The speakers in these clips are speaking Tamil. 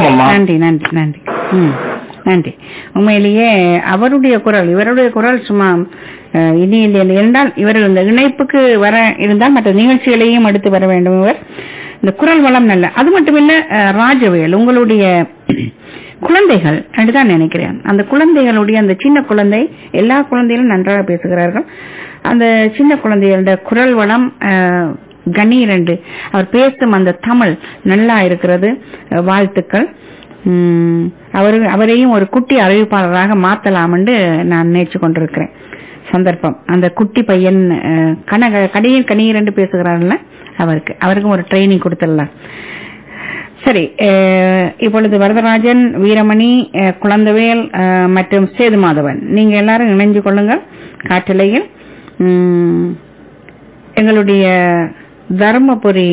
வணக்கம் அம்மா நன்றி நன்றி நன்றி ம் நன்றி உண்மையிலேயே அவருடைய குரல் இவருடைய குரல் சும்மா அஹ், இனி இல்லை இல்லை. என்றால் இவர் இந்த இணைப்புக்கு வர இருந்தால் மற்ற நிகழ்ச்சிகளையும் எடுத்து வர வேண்டும் இவர் இந்த குரல் வளம் நல்ல அது மட்டும் இல்ல அஹ், ராஜவேல் உங்களுடைய குழந்தைகள் தான் நினைக்கிறேன் அந்த குழந்தைகளுடைய அந்த சின்ன குழந்தை எல்லா குழந்தைகளும் நன்றாக பேசுகிறார்கள் அந்த சின்ன குழந்தைகளோட குரல் வளம் அஹ், கணீர் என்று அவர் பேசும் அந்த தமிழ் நல்லா இருக்கிறது அஹ், வாழ்த்துக்கள் உம், அவர் அவரையும் ஒரு குட்டி அறிவிப்பாளராக மாத்தலாம் என்று நான் நினைச்சு கொண்டிருக்கிறேன் சந்தர்ப்பம் அந்த குட்டி பையன் அஹ், கனக கடையில் கணீர் என்று பேசுகிறார்ல அவருக்கு அவருக்கும் ஒரு ட்ரைனிங் கொடுத்துடலாம் சரி அஹ், இப்பொழுது வரதராஜன் வீரமணி அஹ், குழந்தவேல் அஹ், மற்றும் சேது மாதவன் நீங்க எல்லாரும் இணைஞ்சு கொள்ளுங்கள் காற்றலையில் உம், எங்களுடைய தர்மபுரி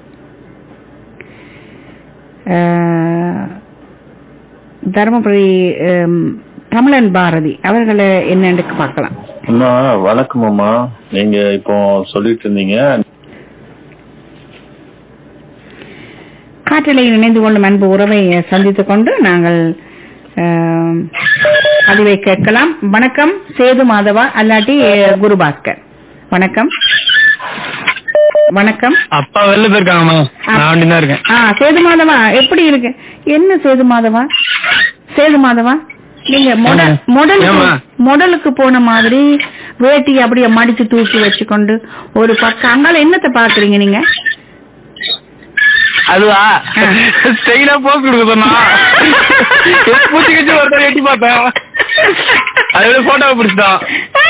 அஹ், தர்மபுரி அம், தமிழன் பாரதி அவர்களை என்னன்னு பார்க்கலாம் அம்மா வணக்கம் அம்மா நீங்க இப்போ சொல்லிட்டு இருந்தீங்க காற்றலையில் இணைந்து கொள்ளும் அன்பு உறவை சந்தித்துக் கொண்டு நாங்கள் ஆம், பதிவை கேட்கலாம் வணக்கம் சேது மாதவா அல்லாட்டி அஹ், குருபாஸ்கர் வணக்கம் வணக்கம் அப்பா வெளில போயிருக்காங்கம்மா நான் வண்டி தான் இருக்கேன் ஆ சேது மாதவா எப்படி இருக்கு என்ன சேது மாதவா சேது மாதவா நீங்க மொடல் ஆமா. மொடலுக்கு ஏம்மா? மொடலுக்கு போன மாதிரி வேட்டி அப்படியே மடிச்சு தூக்கி வச்சுக்கொண்டு ஒரு பக்கம் அங்கால என்னத்தை பாக்குறீங்க நீங்க அதுவா ஆ. ஸ்டைலா போஸ் கொடுக்க சொன்னா பூச்சி கட்சி ஒருத்தர் எட்டி பார்த்தேன் அதோட போட்டோ பிடிச்சிட்டான்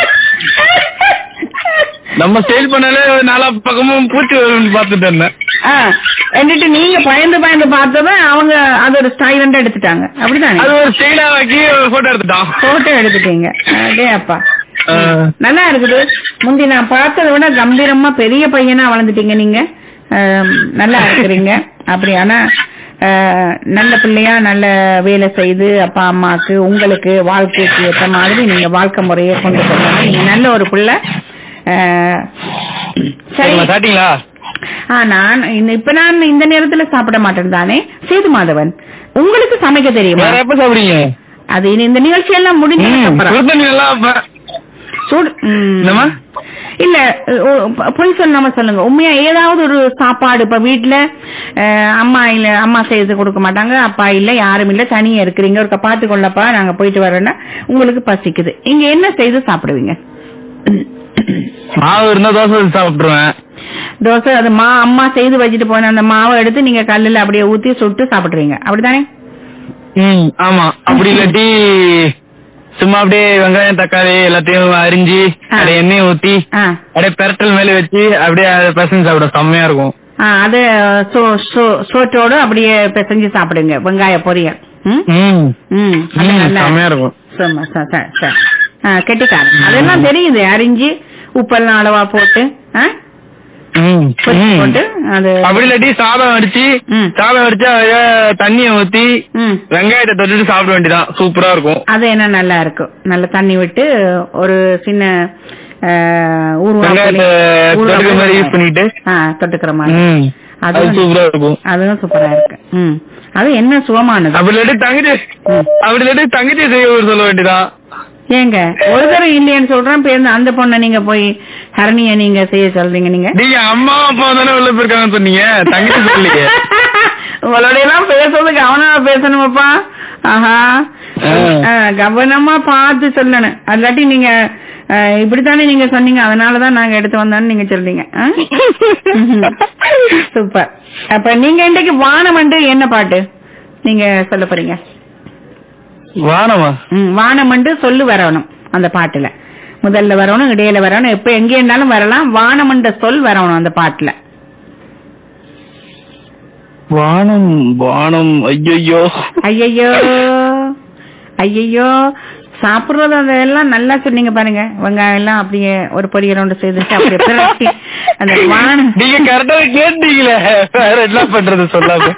நம்ம ஸ்டைல் பண்ணாலே நாலா பக்கமும் பூச்சி வரும்னு பார்த்துட்டு இருந்தேன் ஆ, എന്നിട്ട് நீங்க பயந்து பயந்து பார்த்தத அவங்க அது ஒரு ஸ்டைலண்டா எடுத்துட்டாங்க அப்படிதானே அது ஒரு ஸ்டைலா ஆக்கி போட்டோ எடுத்துட்டான் போட்டோ எடுத்துட்டீங்க அடே அப்பா ஆ. நல்லா இருக்குது முந்தி நான் பார்த்ததை விட கம்பீரமா பெரிய பையனா வளர்ந்துட்டீங்க நீங்க ஆம், நல்லா இருக்கிறீங்க அப்படி ஆனா ஆ, நல்ல பிள்ளையா நல்ல வேலை செய்து அப்பா அம்மாக்கு உங்களுக்கு வாழ்க்கைக்கு ஏற்ற மாதிரி நீங்க வாழ்க்கை முறையை கொண்டு போகணும் நீங்க நல்ல ஒரு பிள்ளை ஆ, சரி சரிம்மா, சாப்பிட்டீங்களா ஆ நான் இந்த- இப்ப நான் இந்த நேரத்துல சாப்பிட மாட்டேன் தானே சேது மாதவன் உங்களுக்கு சமைக்க தெரியுமா வேற எப்ப சாப்பிடுறீங்க அது இனி இந்த நிகழ்ச்சி எல்லாம் முடிஞ்சதுக்கு அப்புறம் சுடுதண்ணி எல்லாம் அப்ப சூடு ம். என்னம்மா? இல்ல ஓ, ப- பொய் சொல்லாம சொல்லுங்க உண்மையா ஏதாவது ஒரு சாப்பாடு இப்ப வீட்டுல அஹ், அம்மா இல்ல அம்மா செய்து கொடுக்க மாட்டாங்க அப்பா இல்ல யாரும் இல்ல தனியா இருக்கிறீங்க ஒரு பாத்து கொள்ளப்பா நாங்க போயிட்டு வரோம்னா உங்களுக்கு பசிக்குது இங்க என்ன செய்து சாப்பிடுவீங்க மாவு இருந்தா தோசை ஊத்தி சாப்பிட்டுருவேன் தோசை அது மா அம்மா செய்து வச்சுட்டு போன அந்த மாவை எடுத்து நீங்க கல்லுல அப்படியே ஊத்தி சுட்டு சாப்பிடுறீங்க அப்படித்தானே ம் ஆமா அப்படி இல்லாட்டி சும்மா அப்படியே வெங்காயம் தக்காளி எல்லாத்தையும் அரிஞ்சு ஆ. அப்படியே எண்ணெய் ஊத்தி ஆ அப்படியே பெரட்டல் மேல வச்சு அப்படியே அதை பசங்க சாப்பிட செம்மையா இருக்கும் ஆ, அது சோ- சோ- சோற்றோட அப்படியே பிசைஞ்சு சாப்பிடுங்க வெங்காய பொரியல் ம் ம் ம் அது ம், நல்லா செம்மையா இருக்கும் சும்மா ச- ச- ச. ஆ, கெட்டிக்காரன் அதெல்லாம் தெரியுது அரிஞ்சு உப்பெல்லாம் அளவா போட்டு ஆ? ம், பொரிச்சு ம். போட்டு அது அப்படி இல்லாட்டி சாதம் வடிச்சு ம். சாதம் வடிச்சு அதில தண்ணிய ஊத்தி ம் வெங்காயத்தை தொட்டுட்டு சாப்பிட வேண்டியதான் சூப்பரா இருக்கும் அது என்ன நல்லா இருக்கும் நல்ல தண்ணி விட்டு ஒரு சின்ன ஆ, ஊறுகாய் வெங்காயத்தை பொடி- ஊறுகாய் தொட்டுக்கிற மாதிரி பொடி- யூஸ் பண்ணிட்டு ஆ தொட்டுக்கிற மாதிரி ம். அது அதுவும் சூப்பரா இருக்கும் அதுவும் சூப்பரா இருக்கு ம் அது என்ன சுகமானது அப்படி இல்லாட்டி தங்கச்சி ம். அப்படி இல்லாட்டி தங்கச்சி செய்ய ஒரு சொல்ல வேண்டியதான் ஏங்க ஒரு தடவை இல்லையன்னு சொல்றேன் பேருந்து அந்த பொண்ணை நீங்க போய் ஹரணிய நீங்க செய்ய சொல்றீங்க நீங்க நீங்க அம்மா அப்பா தானே உள்ள போயிருக்காங்கன்னு சொன்னீங்க தங்கச்சி சொல்லலையே உங்களோட எல்லாம் பேசுறது கவனமா பேசணுமாப்பா ஆஹா ஆ. ஆ, கவனமா பார்த்து சொல்லணும் அல்லாட்டி நீங்க ஆ, இப்படித்தானே நீங்க சொன்னீங்க அதனாலதான் நாங்க எடுத்து வந்தோம்னு நீங்க சொல்றீங்க ஆ? சூப்பர் அப்ப நீங்க இன்னைக்கு வானமண்டு என்ன பாட்டு நீங்க சொல்ல போறீங்க வானமா ம், வானமண்டு சொல்லு வரணும் அந்த பாட்டுல முதல்ல வரணும் இடையில வரணும் எப்ப எங்க இருந்தாலும் வரலாம் வானமண்ட சொல் வரணும் அந்த பாட்டுல வானம் வானம் ஐயோ ஐயையோ ஐயையோ சாப்பிடுறது அதெல்லாம் நல்லா சொன்னீங்க பாருங்க வெங்காயம் எல்லாம் அப்படியே ஒரு பொரியல் ஒன்று செய்துட்டு அப்படியே பிரட்டி அந்த வானம் நீங்க கரெக்டா கேட்டீங்களே வேற என்ன பண்றது சொல்லாம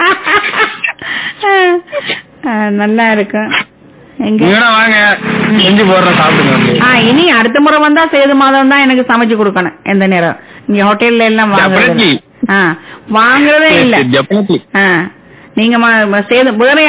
ஆ, நல்லா இருக்கும் எங்க நீங்க வேணா வாங்க செஞ்சு போடுறேன் சாப்பிடுங்க வந்து ஆ இனி அடுத்த முறை வந்தா சேது மாதம் தான் எனக்கு சமைச்சு கொடுக்கணும் எந்த நேரம் இங்க ஹோட்டல்ல எல்லாம் வாங்குறது Definitely. ஆ வாங்குறதே இல்ல டெஃபினெட்லி ஆ நீங்க ம- ம- சேது வேற